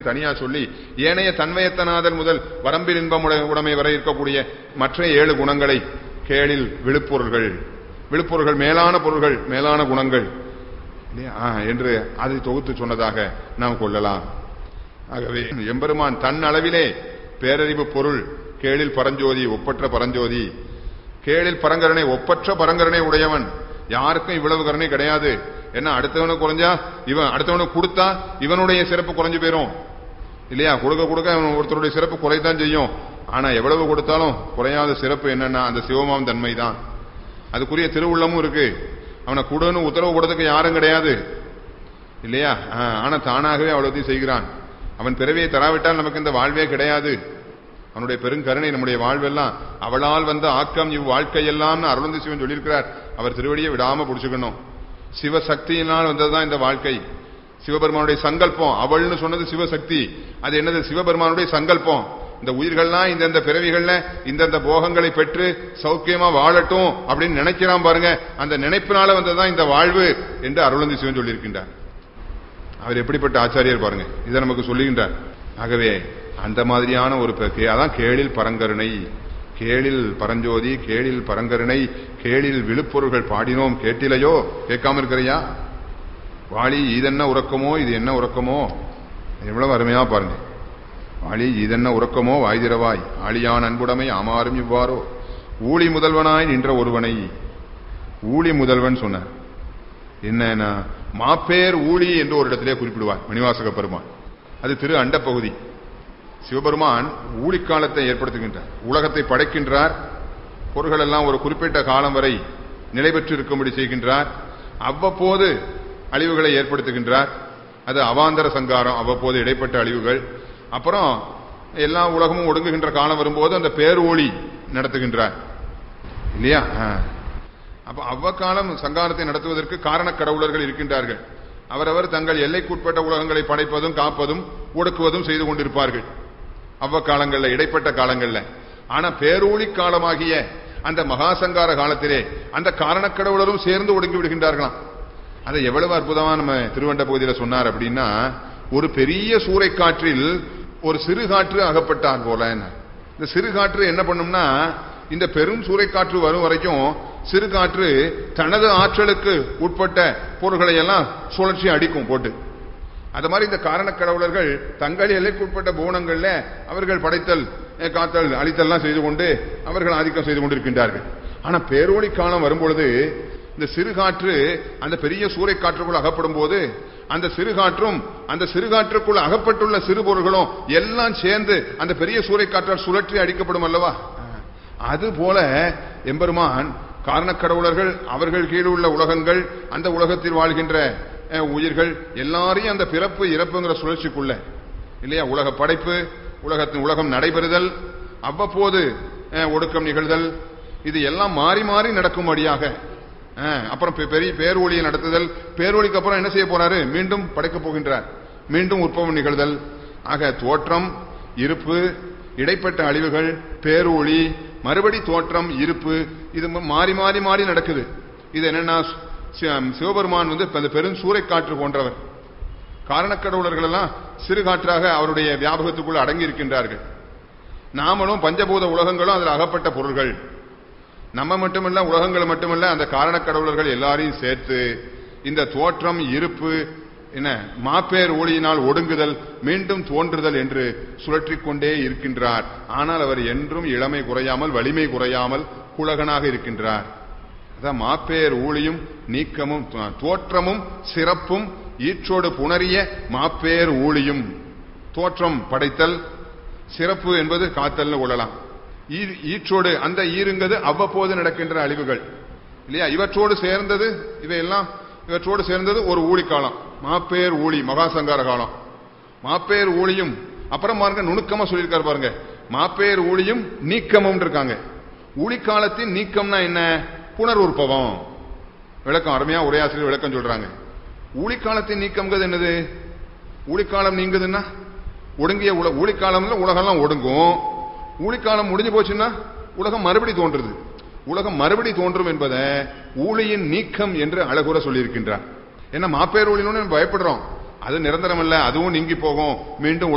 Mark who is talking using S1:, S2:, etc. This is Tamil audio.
S1: தனியா சொல்லி ஏனைய தன்மயத்தனாதல் முதல் வரம்பில் இன்பம் உட- உடைமை வரை இருக்கக்கூடிய மற்ற ஏழு குணங்களை கேளில் விழுப்பொருள்கள் விழுப்பொருள்கள் மேலான பொருள்கள் மேலான குணங்கள் இல்லையா? ஆ, என்று அதை தொகுத்து சொன்னதாக நாம் கொள்ளலாம் ஆகவே எம்பெருமான் தன் அளவிலே பேரறிவு பொருள் கேளில் பரஞ்சோதி ஒப்பற்ற பரஞ்சோதி கேளில் பரங்கரணை ஒப்பற்ற பரங்கரணை உடையவன் யாருக்கும் இவ்வளவு கருணை கிடையாது என்ன அடுத்தவனுக்கு குறைஞ்சா இவன் அடுத்தவனுக்கு கொடுத்தா இவனுடைய சிறப்பு குறைஞ்சு போயிரும் இல்லையா கொடுக்க கொடுக்க அவன் ஒருத்தருடைய சிறப்பு குறைத்தான் செய்யும் ஆனா எவ்வளவு கொடுத்தாலும் குறையாத சிறப்பு என்னன்னா அந்த சிவமாம் தன்மை தான் அதுக்குரிய திருவுள்ளமும் இருக்கு அவனை கொடுன்னு உத்தரவு கொடுறதுக்கு யாரும் கிடையாது இல்லையா ஆ, ஆனா தானாகவே அவ்வளவுத்தையும் செய்கிறான் அவன் பிறவியை தராவிட்டால் நமக்கு இந்த வாழ்வே கிடையாது அவனுடைய பெருங்கருணை நம்முடைய வாழ்வெல்லாம் அவளால் வந்த ஆக்கம் இவ் வாழ்க்கையெல்லாம் அருளந்தி சிவன் சொல்லியிருக்கிறார் அவர் திருவடியை விடாம புடிச்சுக்கணும் சிவசக்தியினால் வந்ததுதான் இந்த வாழ்க்கை சிவபெருமானுடைய சங்கல்பம் அவள்னு சொன்னது சிவசக்தி அது என்னது சிவபெருமானுடைய சங்கல்பம் இந்த உயிர்கள்லாம் இந்தந்த பிறவிகள்ல இந்தந்த போகங்களை பெற்று சௌக்கியமா வாழட்டும் அப்படின்னு நினைக்கிறான் பாருங்க அந்த நினைப்பினால வந்ததுதான் இந்த வாழ்வு என்று அருளந்தி சிவன் சொல்லியிருக்கின்றார் அவர் எப்படிப்பட்ட ஆச்சாரியர் பாருங்க இதை நமக்கு சொல்லுகின்றார் ஆகவே அந்த மாதிரியான ஒரு ப- கே- அதான் கேளில் பரங்கருணை கேளில் பரஞ்சோதி கேளில் பரங்கருணை கேளில் விழுப்பொருள்கள் பாடினோம் கேட்டிலையோ கேட்காம இருக்கிறையா வாளி இதென்ன உறக்கமோ இது என்ன உறக்கமோ எவ்வளவு அருமையா பாருங்க வாளி இதென்ன உறக்கமோ வாய்திரவாய் ஆளியான் அன்புடைமை அமாறும் இவ்வாறோ ஊழி முதல்வனாய் நின்ற ஒருவனை ஊழி முதல்வன் சொன்னார் என்னன்னா மாப்பேர் ஊழி என்று ஒரு இடத்திலே குறிப்பிடுவார் மணிவாசக பெருமான் அது திரு அண்ட பகுதி சிவபெருமான் ஊழிக்காலத்தை ஏற்படுத்துகின்றார் உலகத்தை படைக்கின்றார் பொருள்கள் எல்லாம் ஒரு குறிப்பிட்ட காலம் வரை நிலை பெற்று இருக்கும்படி செய்கின்றார் அவ்வப்போது அழிவுகளை ஏற்படுத்துகின்றார் அது அவாந்தர சங்காரம் அவ்வப்போது இடைப்பட்ட அழிவுகள் அப்புறம் எல்லா உலகமும் ஒடுங்குகின்ற காலம் வரும்போது அந்த பேரொளி நடத்துகின்றார் இல்லையா ஆ. அப்ப அவ்வக்காலம் சங்காரத்தை நடத்துவதற்கு காரண கடவுளர்கள் இருக்கின்றார்கள் அவரவர் தங்கள் எல்லைக்குட்பட்ட உலகங்களை படைப்பதும் காப்பதும் ஒடுக்குவதும் செய்து கொண்டிருப்பார்கள் அவ்வக்காலங்கள்ல இடைப்பட்ட காலங்கள்ல ஆனா பேரூழி காலமாகிய அந்த மகாசங்கார காலத்திலே அந்த காரணக் கடவுளரும் சேர்ந்து ஒடுங்கி விடுகின்றார்களாம் அதை எவ்வளவு அற்புதமா நம்ம திருவண்ட பகுதியில சொன்னார் அப்படின்னா ஒரு பெரிய சூறைக்காற்றில் ஒரு சிறு காற்று அகப்பட்டார் போல இந்த சிறு காற்று என்ன பண்ணும்னா இந்த பெரும் சூறைக்காற்று வரும் வரைக்கும் சிறு காற்று தனது ஆற்றலுக்கு உட்பட்ட பொருள்களை எல்லாம் சுழற்சி அடிக்கும் போட்டு அது மாதிரி இந்த காரணக் கடவுளர்கள் தங்கள் எல்லைக்குட்பட்ட பூனங்கள்ல அவர்கள் படைத்தல் அஹ், காத்தல் அழித்தல்லாம் செய்து கொண்டு அவர்கள் ஆதிக்கம் செய்து கொண்டிருக்கின்றார்கள் ஆனா பேரோழி காலம் வரும்பொழுது இந்த சிறு காற்று அந்த பெரிய சூறைக்காற்றுக்குள் அகப்படும் போது அந்த சிறு காற்றும் அந்த சிறு காற்றுக்குள் அகப்பட்டுள்ள சிறு பொருள்களும் எல்லாம் சேர்ந்து அந்த பெரிய சூறைக்காற்றால் சுழற்றி அடிக்கப்படும் அல்லவா அது போல எம்பெருமான் காரணக் கடவுளர்கள் அவர்கள் கீழ் உள்ள உலகங்கள் அந்த உலகத்தில் வாழ்கின்ற அஹ், உயிர்கள் எல்லாரையும் அந்த பிறப்பு இறப்புங்கிற சுழற்சிக்குள்ள இல்லையா உலக படைப்பு உலகத்தின் உலகம் நடைபெறுதல் அவ்வப்போது அஹ், ஒடுக்கம் நிகழ்தல் இது எல்லாம் மாறி மாறி நடக்கும்படியாக அஹ், அப்புறம் பெ- பெரிய பேரொழியை நடத்துதல் பேரொழிக்கு அப்புறம் என்ன செய்ய போறாரு மீண்டும் படைக்கப் போகின்றார் மீண்டும் உற்பவம் நிகழ்தல் ஆக தோற்றம் இருப்பு இடைப்பட்ட அழிவுகள் பேரொளி மறுபடி தோற்றம் இருப்பு இது ம- மாறி மாறி மாறி நடக்குது இது என்னன்னா சி- சிவபெருமான் வந்து அந்த பெரும் சூறைக்காற்று போன்றவர் காரணக்கடவுளர்கள் எல்லாம் சிறு காற்றாக அவருடைய வியாபகத்துக்குள் அடங்கி இருக்கின்றார்கள் நாமளும் பஞ்சபூத உலகங்களும் அதில் அகப்பட்ட பொருள்கள் நம்ம மட்டுமல்ல உலகங்கள் மட்டுமல்ல அந்த காரணக்கடவுளர்கள் எல்லாரையும் சேர்த்து இந்த தோற்றம் இருப்பு என்ன மாப்பேர் ஒளியினால் ஒடுங்குதல் மீண்டும் தோன்றுதல் என்று சுழற்றிக் கொண்டே இருக்கின்றார் ஆனால் அவர் என்றும் இளமை குறையாமல் வலிமை குறையாமல் குலகனாக இருக்கின்றார் அதான் மாப்பேர் ஊழியும் நீக்கமும் தோ- தோற்றமும் சிறப்பும் ஈற்றோடு புணரிய மாப்பேர் ஊழியும் தோற்றம் படைத்தல் சிறப்பு என்பது காத்தல்னு கொள்ளலாம் ஈ- ஈற்றோடு அந்த ஈருங்கிறது அவ்வப்போது நடக்கின்ற அழிவுகள் இல்லையா இவற்றோடு சேர்ந்தது இவையெல்லாம் இவற்றோடு சேர்ந்தது ஒரு ஊழிக்காலம் மாப்பேர் ஊழி மகாசங்கார காலம் மாப்பேர் ஊழியும் அப்புறம் பாருங்க நுணுக்கமா சொல்லியிருக்காரு பாருங்க மாப்பேர் ஊழியும் நீக்கமும் இருக்காங்க ஊழிக்காலத்தின் நீக்கம்னா என்ன புனருற்பவம் விளக்கம் அருமையா உரையாசிரியர் விளக்கம் சொல்றாங்க ஊழிக்காலத்தின் நீக்கம்ங்கிறது என்னது ஊழிக்காலம் நீங்குதுன்னா ஒடுங்கிய உல ஊழிக்காலம்ல உலகம்லாம் ஒடுங்கும் ஊழிக்காலம் முடிஞ்சு போச்சுன்னா உலகம் மறுபடி தோன்றுது உலகம் மறுபடி தோன்றும் என்பதை ஊழியின் நீக்கம் என்று அழகுற சொல்லியிருக்கின்றார் ஏன்னா மாப்பேர் ஊழின்னு பயப்படுறோம் அது நிரந்தரம் இல்ல அதுவும் நீங்கி போகும் மீண்டும்